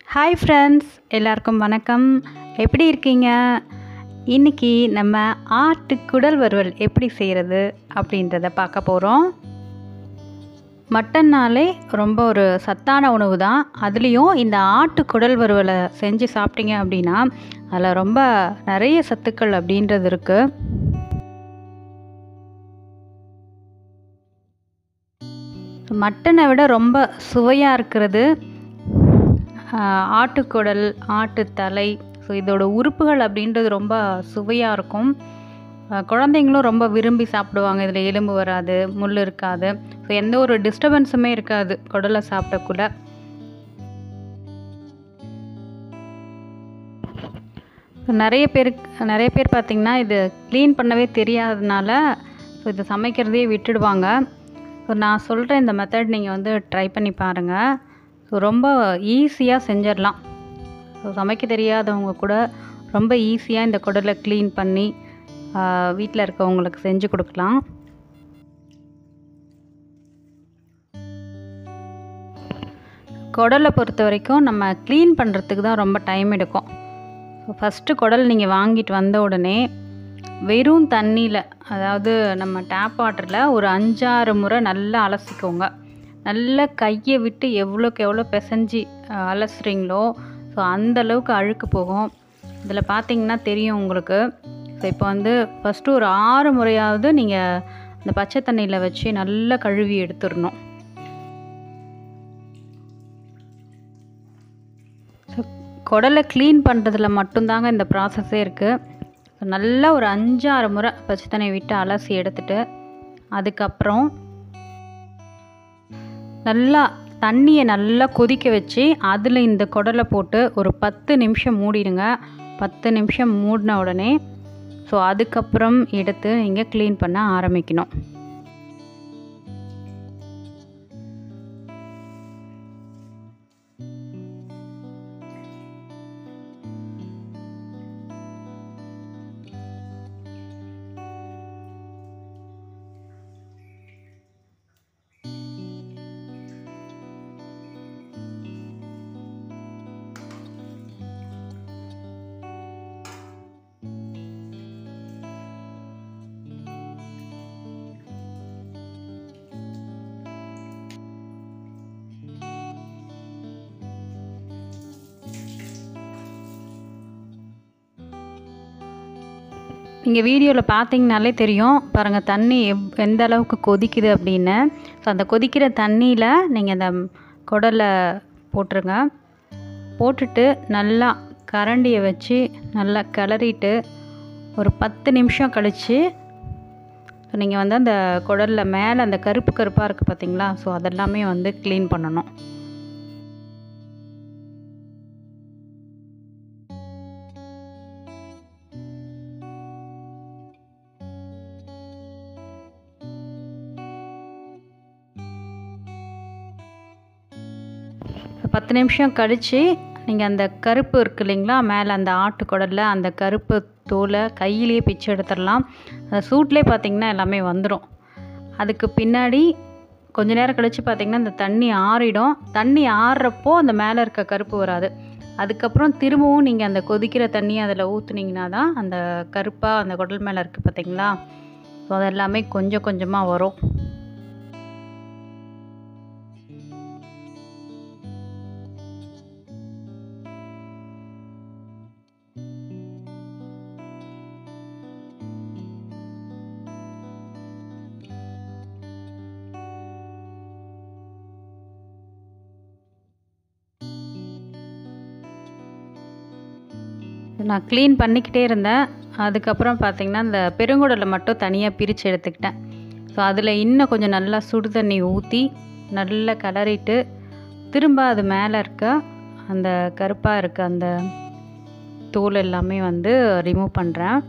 hi friends எல்லாருக்கும் வணக்கம் எப்படி இருக்கீங்க இன்றைக்கி நம்ம ஆட்டுக்குடல் வறுவல் எப்படி செய்கிறது அப்படின்றத பார்க்க போகிறோம் மட்டன்னாலே ரொம்ப ஒரு சத்தான உணவு தான் அதுலேயும் இந்த ஆட்டுக்குடல் வறுவலை செஞ்சு சாப்பிட்டீங்க அப்படின்னா அதில் ரொம்ப நிறைய சத்துக்கள் அப்படின்றது இருக்குது மட்டனை விட ரொம்ப சுவையாக இருக்கிறது ஆட்டுக்குடல் ஆட்டுத்தலை ஸோ இதோட உறுப்புகள் அப்படின்றது ரொம்ப சுவையாக இருக்கும் குழந்தைங்களும் ரொம்ப விரும்பி சாப்பிடுவாங்க இதில் எலும்பு வராது முள் இருக்காது ஸோ எந்த ஒரு டிஸ்டர்பன்ஸுமே இருக்காது குடலை சாப்பிடக்குள்ள நிறைய பேருக்கு நிறைய பேர் பார்த்திங்கன்னா இது க்ளீன் பண்ணவே தெரியாததுனால ஸோ இதை சமைக்கிறதையே விட்டுடுவாங்க ஸோ நான் சொல்கிற இந்த மெத்தட் நீங்கள் வந்து ட்ரை பண்ணி பாருங்கள் ஸோ ரொம்ப ஈஸியாக செஞ்சிடலாம் ஸோ சமைக்க தெரியாதவங்க கூட ரொம்ப ஈஸியாக இந்த குடலை க்ளீன் பண்ணி வீட்டில் இருக்கவங்களுக்கு செஞ்சு கொடுக்கலாம் குடலை பொறுத்த வரைக்கும் நம்ம க்ளீன் பண்ணுறதுக்கு தான் ரொம்ப டைம் எடுக்கும் ஸோ ஃபஸ்ட்டு குடல் நீங்கள் வாங்கிட்டு வந்த உடனே வெறும் தண்ணியில் அதாவது நம்ம டேப் வாட்டரில் ஒரு அஞ்சாறு முறை நல்லா அலசிக்கோங்க நல்லா கையை விட்டு எவ்வளோக்கு எவ்வளோ பிசைஞ்சு அலசுறீங்களோ ஸோ அந்தளவுக்கு அழுக்கு போகும் இதில் பார்த்தீங்கன்னா தெரியும் உங்களுக்கு ஸோ இப்போ வந்து ஃபஸ்ட்டு ஒரு ஆறு முறையாவது நீங்கள் அந்த பச்சை தண்ணியில் வச்சு நல்லா கழுவி எடுத்துடணும் ஸோ குடலை க்ளீன் பண்ணுறதுல மட்டும்தாங்க இந்த ப்ராசஸே இருக்குது நல்லா ஒரு அஞ்சாறு முறை பச்சை தண்ணி விட்டு அலசி எடுத்துட்டு அதுக்கப்புறம் நல்லா தண்ணியை நல்லா கொதிக்க வச்சு அதில் இந்த குடலை போட்டு ஒரு பத்து நிமிஷம் மூடிடுங்க பத்து நிமிஷம் மூடின உடனே ஸோ அதுக்கப்புறம் எடுத்து நீங்கள் க்ளீன் பண்ண ஆரம்பிக்கணும் நீங்கள் வீடியோவில் பார்த்தீங்கனாலே தெரியும் பாருங்கள் தண்ணி எவ் எந்த அளவுக்கு கொதிக்குது அப்படின்னு ஸோ அந்த கொதிக்கிற தண்ணியில் நீங்கள் அந்த குடலை போட்டுருங்க போட்டுட்டு நல்லா கரண்டியை வச்சு நல்லா கிளறிட்டு ஒரு பத்து நிமிஷம் கழித்து ஸோ நீங்கள் வந்து அந்த குடலில் மேலே அந்த கருப்பு கருப்பாக இருக்குது பார்த்தீங்களா ஸோ அதெல்லாமே வந்து க்ளீன் பண்ணணும் பத்து நிமிஷம் கழித்து நீங்கள் அந்த கருப்பு இருக்கு இல்லைங்களா மேலே அந்த ஆட்டு குடலில் அந்த கருப்பு தோலை கையிலேயே பிச்சு எடுத்துடலாம் அந்த சூட்லேயே பார்த்திங்கன்னா எல்லாமே வந்துடும் அதுக்கு பின்னாடி கொஞ்ச நேரம் கழித்து பார்த்திங்கன்னா அந்த தண்ணி ஆறிடும் தண்ணி ஆறுறப்போ அந்த மேலே இருக்க கருப்பு வராது அதுக்கப்புறம் திரும்பவும் நீங்கள் அந்த கொதிக்கிற தண்ணியை அதில் ஊற்றுனீங்கன்னா தான் அந்த கருப்பாக அந்த குடல் மேலே இருக்குது பார்த்திங்களா ஸோ அது எல்லாமே கொஞ்சம் கொஞ்சமாக வரும் நான் க்ளீன் பண்ணிக்கிட்டே இருந்தேன் அதுக்கப்புறம் பார்த்திங்கன்னா இந்த பெருங்குடலை மட்டும் தனியாக பிரித்து எடுத்துக்கிட்டேன் ஸோ அதில் இன்னும் கொஞ்சம் நல்லா சுடு தண்ணி ஊற்றி நல்லா கிளறிட்டு திரும்ப அது மேலே இருக்க அந்த கருப்பாக இருக்க அந்த தோல் எல்லாமே வந்து ரிமூவ் பண்ணுறேன்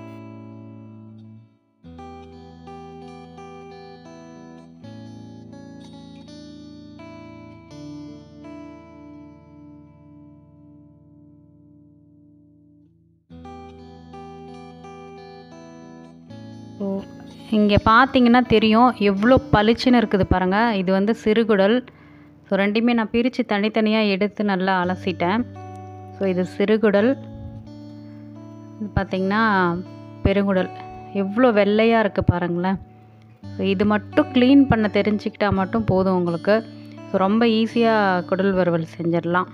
ஸோ இங்கே பார்த்தீங்கன்னா தெரியும் எவ்வளோ பளிச்சுன்னு இருக்குது பாருங்கள் இது வந்து சிறுகுடல் ஸோ ரெண்டையுமே நான் பிரித்து தனித்தனியாக எடுத்து நல்லா அலசிட்டேன் ஸோ இது சிறுகுடல் இது பார்த்திங்கன்னா பெருங்குடல் எவ்வளோ வெள்ளையாக இருக்குது பாருங்களேன் ஸோ இது மட்டும் க்ளீன் பண்ண தெரிஞ்சுக்கிட்டால் மட்டும் போதும் உங்களுக்கு ஸோ ரொம்ப ஈஸியாக குடல் வறுவல் செஞ்சிடலாம்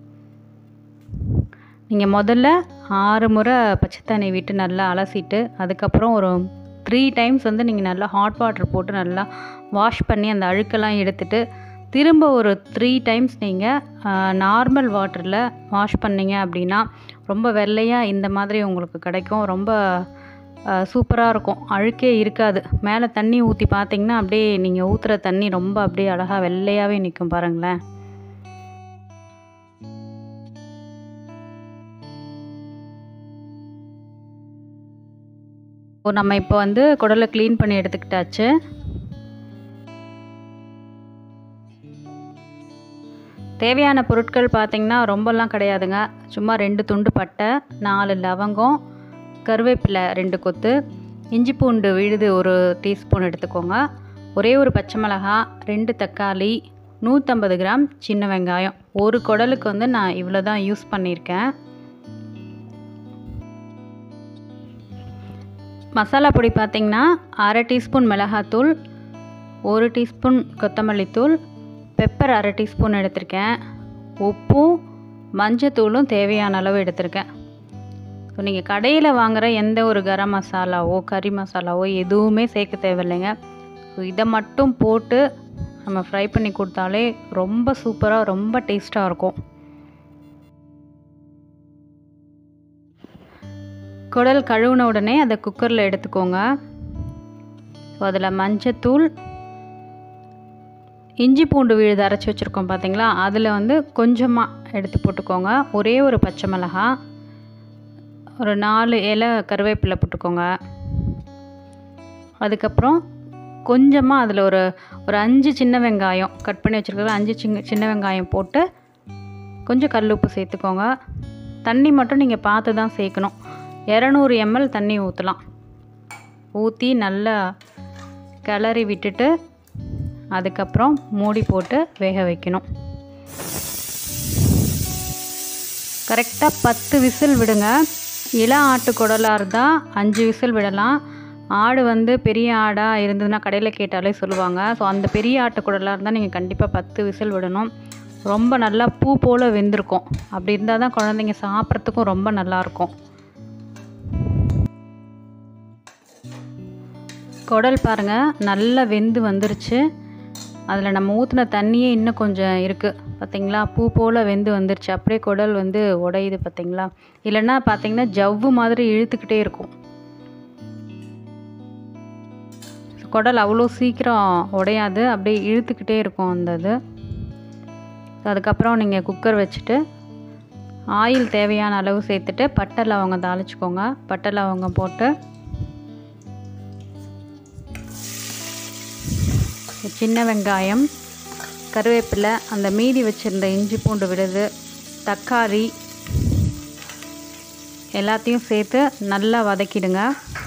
நீங்கள் முதல்ல ஆறு முறை பச்சை தண்ணி விட்டு நல்லா அலசிட்டு அதுக்கப்புறம் ஒரு த்ரீ டைம்ஸ் வந்து நீங்கள் நல்லா ஹாட் வாட்டர் போட்டு நல்லா வாஷ் பண்ணி அந்த அழுக்கெல்லாம் எடுத்துட்டு திரும்ப ஒரு த்ரீ டைம்ஸ் நீங்கள் நார்மல் வாட்டரில் வாஷ் பண்ணீங்க அப்படின்னா ரொம்ப வெள்ளையாக இந்த மாதிரி உங்களுக்கு கிடைக்கும் ரொம்ப சூப்பராக இருக்கும் அழுக்கே இருக்காது மேலே தண்ணி ஊற்றி பார்த்தீங்கன்னா அப்படியே நீங்கள் ஊற்றுற தண்ணி ரொம்ப அப்படியே அழகாக வெள்ளையாகவே நிற்கும் பாருங்களேன் இப்போ நம்ம இப்போ வந்து குடலை க்ளீன் பண்ணி எடுத்துக்கிட்டாச்சு தேவையான பொருட்கள் பார்த்திங்கன்னா ரொம்பலாம் கிடையாதுங்க சும்மா ரெண்டு துண்டு பட்டை நாலு லவங்கம் கருவேப்பிலை ரெண்டு கொத்து இஞ்சி பூண்டு விழுது ஒரு டீஸ்பூன் எடுத்துக்கோங்க ஒரே ஒரு பச்சை மிளகாய் ரெண்டு தக்காளி நூற்றம்பது கிராம் சின்ன வெங்காயம் ஒரு குடலுக்கு வந்து நான் இவ்வளோ தான் யூஸ் பண்ணியிருக்கேன் மசாலா பொடி பார்த்திங்கன்னா அரை டீஸ்பூன் மிளகாத்தூள் ஒரு டீஸ்பூன் கொத்தமல்லி தூள் பெப்பர் அரை டீஸ்பூன் எடுத்திருக்கேன் உப்பும் மஞ்சத்தூளும் தேவையான அளவு எடுத்திருக்கேன் ஸோ நீங்கள் கடையில் வாங்குகிற எந்த ஒரு கரம் மசாலாவோ கறி மசாலாவோ எதுவுமே சேர்க்க தேவையில்லைங்க ஸோ இதை மட்டும் போட்டு நம்ம ஃப்ரை பண்ணி கொடுத்தாலே ரொம்ப சூப்பராக ரொம்ப டேஸ்ட்டாக இருக்கும் குடல் கழுவுன உடனே அதை குக்கரில் எடுத்துக்கோங்க ஸோ அதில் மஞ்சத்தூள் இஞ்சி பூண்டு விழுது அரைச்சி வச்சுருக்கோம் பார்த்தீங்களா அதில் வந்து கொஞ்சமாக எடுத்து போட்டுக்கோங்க ஒரே ஒரு பச்சை மிளகாய் ஒரு நாலு இலை கருவேப்பிலை போட்டுக்கோங்க அதுக்கப்புறம் கொஞ்சமாக அதில் ஒரு ஒரு அஞ்சு சின்ன வெங்காயம் கட் பண்ணி வச்சுருக்கிறது அஞ்சு சின்ன சின்ன வெங்காயம் போட்டு கொஞ்சம் கல் உப்பு சேர்த்துக்கோங்க தண்ணி மட்டும் நீங்கள் பார்த்து தான் சேர்க்கணும் இரநூறு எம்எல் தண்ணி ஊற்றலாம் ஊற்றி நல்லா கிளறி விட்டுட்டு அதுக்கப்புறம் மூடி போட்டு வேக வைக்கணும் கரெக்டாக பத்து விசில் விடுங்க இள ஆட்டு குடலாக இருந்தால் அஞ்சு விசில் விடலாம் ஆடு வந்து பெரிய ஆடாக இருந்ததுன்னா கடையில் கேட்டாலே சொல்லுவாங்க ஸோ அந்த பெரிய ஆட்டு குடலாக இருந்தால் நீங்கள் கண்டிப்பாக பத்து விசில் விடணும் ரொம்ப நல்லா பூ போல் வெந்திருக்கும் அப்படி இருந்தால் தான் குழந்தைங்க சாப்பிட்றதுக்கும் ரொம்ப நல்லாயிருக்கும் குடல் பாருங்கள் நல்லா வெந்து வந்துருச்சு அதில் நம்ம ஊற்றின தண்ணியே இன்னும் கொஞ்சம் இருக்குது பார்த்திங்களா பூ போல் வெந்து வந்துருச்சு அப்படியே குடல் வந்து உடையுது பார்த்திங்களா இல்லைன்னா பார்த்திங்கன்னா ஜவ்வு மாதிரி இழுத்துக்கிட்டே இருக்கும் குடல் அவ்வளோ சீக்கிரம் உடையாது அப்படியே இழுத்துக்கிட்டே இருக்கும் அந்த இது அதுக்கப்புறம் நீங்கள் குக்கர் வச்சுட்டு ஆயில் தேவையான அளவு சேர்த்துட்டு பட்டை லவங்கம் தாளிச்சுக்கோங்க பட்டை லவங்கம் போட்டு சின்ன வெங்காயம் கருவேப்பிலை அந்த மீதி வச்சுருந்த இஞ்சி பூண்டு விழுது தக்காளி எல்லாத்தையும் சேர்த்து நல்லா வதக்கிடுங்க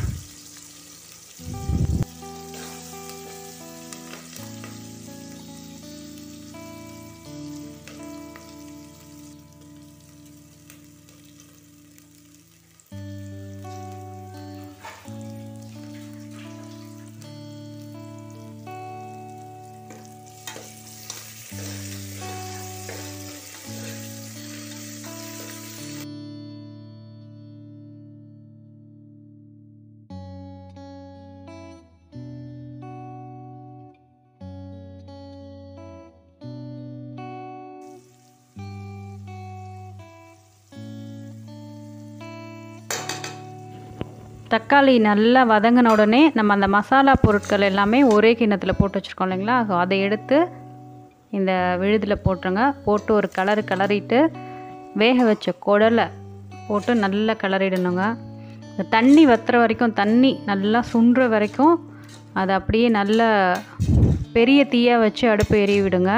தக்காளி நல்லா வதங்கின உடனே நம்ம அந்த மசாலா பொருட்கள் எல்லாமே ஒரே கிண்ணத்தில் போட்டு வச்சுருக்கோம் இல்லைங்களா ஸோ அதை எடுத்து இந்த விழுதில் போட்டுருங்க போட்டு ஒரு கலரு கலரிட்டு வேக வச்ச குடலை போட்டு நல்லா கிளறிடணுங்க இந்த தண்ணி வத்துற வரைக்கும் தண்ணி நல்லா சுண்டுற வரைக்கும் அதை அப்படியே நல்ல பெரிய தீயாக வச்சு அடுப்பு எரிய விடுங்க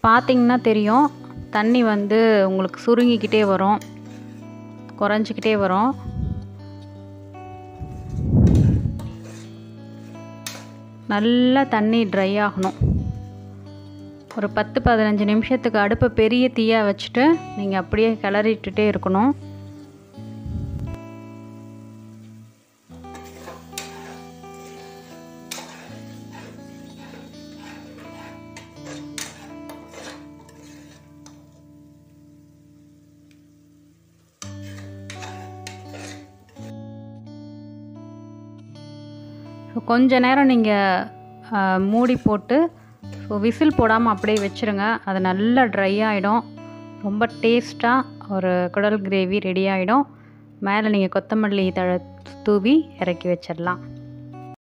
பார்த்தீங்கன்னா தெரியும் தண்ணி வந்து உங்களுக்கு சுருங்கிக்கிட்டே வரும் குறைஞ்சிக்கிட்டே வரும் நல்லா தண்ணி ட்ரை ஆகணும் ஒரு பத்து பதினஞ்சு நிமிஷத்துக்கு அடுப்பை பெரிய தீயாக வச்சுட்டு நீங்கள் அப்படியே கிளறிட்டுட்டே இருக்கணும் ஸோ கொஞ்ச நேரம் நீங்கள் மூடி போட்டு ஸோ விசில் போடாமல் அப்படியே வச்சுருங்க அது நல்லா ட்ரை ஆகிடும் ரொம்ப டேஸ்ட்டாக ஒரு குடல் கிரேவி ரெடி ஆகிடும் மேலே நீங்கள் கொத்தமல்லி தழை தூவி இறக்கி வச்சிடலாம்